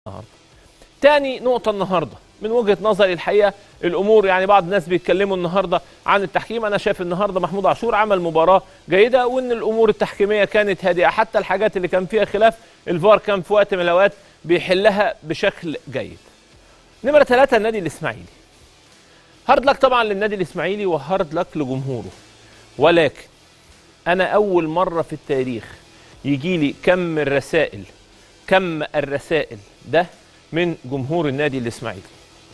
النهارده. تاني نقطة النهارده من وجهة نظري الحقيقة الأمور يعني بعض الناس بيتكلموا النهارده عن التحكيم أنا شايف النهارده محمود عاشور عمل مباراة جيدة وإن الأمور التحكيمية كانت هادئة حتى الحاجات اللي كان فيها خلاف الفار كان في وقت من الأوقات بيحلها بشكل جيد. نمرة ثلاثة النادي الإسماعيلي. هارد لك طبعا للنادي الإسماعيلي وهارد لك لجمهوره ولكن أنا أول مرة في التاريخ يجي لي كم الرسائل كم الرسائل ده من جمهور النادي الاسماعيلي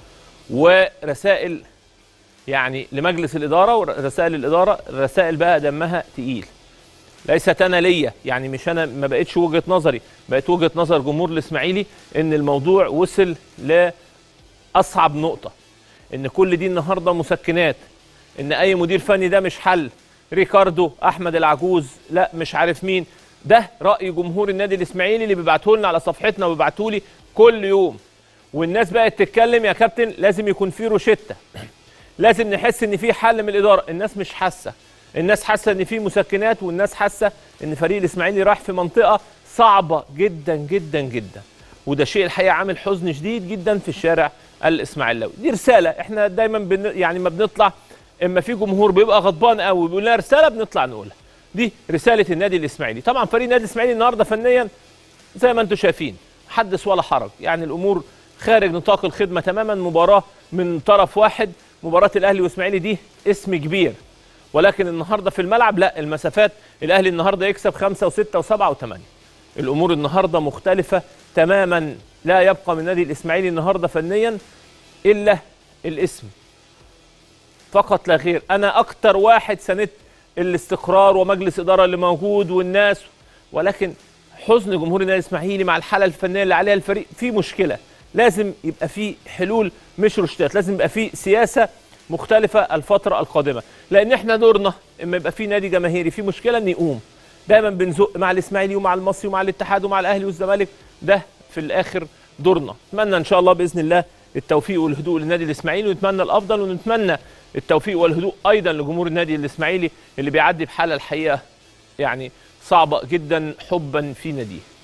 ورسائل يعني لمجلس الاداره ورسائل الاداره رسائل بقى دمها تقيل ليست انا ليا يعني مش انا ما بقتش وجهه نظري بقت وجهه نظر جمهور الاسماعيلي ان الموضوع وصل لاصعب نقطه ان كل دي النهارده مسكنات ان اي مدير فني ده مش حل ريكاردو احمد العجوز لا مش عارف مين ده راي جمهور النادي الاسماعيلي اللي بيبعته لنا على صفحتنا وبيبعتوا لي كل يوم والناس بقت تتكلم يا كابتن لازم يكون في روشته لازم نحس ان في حل من الاداره الناس مش حاسه الناس حاسه ان في مسكنات والناس حاسه ان فريق الاسماعيلي راح في منطقه صعبه جدا جدا جدا وده شيء الحقيقه عامل حزن شديد جدا في الشارع الاسماعيلاوي دي رساله احنا دايما بن يعني ما بنطلع اما في جمهور بيبقى غضبان قوي بيقول لنا رساله بنطلع نقولها دي رساله النادي الاسماعيلي طبعا فريق النادي الاسماعيلي النهارده فنيا زي ما انتم شايفين حدث ولا حرج يعني الامور خارج نطاق الخدمه تماما مباراه من طرف واحد مباراه الاهلي والاسماعيلي دي اسم كبير ولكن النهارده في الملعب لا المسافات الاهلي النهارده يكسب خمسة وستة وسبعة وثمانية الامور النهارده مختلفه تماما لا يبقى من النادي الاسماعيلي النهارده فنيا الا الاسم فقط لا غير انا اكتر واحد سندت الاستقرار ومجلس اداره اللي موجود والناس ولكن حزن جمهور النادي الاسماعيلي مع الحاله الفنيه اللي عليها الفريق في مشكله لازم يبقى في حلول مش روشتات لازم يبقى في سياسه مختلفه الفتره القادمه لان احنا دورنا اما يبقى في نادي جماهيري في مشكله ان يقوم دايما بنزق مع الاسماعيلي ومع المصري ومع الاتحاد ومع الاهلي والزمالك ده في الاخر دورنا اتمنى ان شاء الله باذن الله التوفيق والهدوء للنادي الاسماعيلي ونتمنى الافضل ونتمنى التوفيق والهدوء ايضا لجمهور النادي الاسماعيلي اللي بيعدي بحاله الحقيقه يعني صعبه جدا حبا في ناديه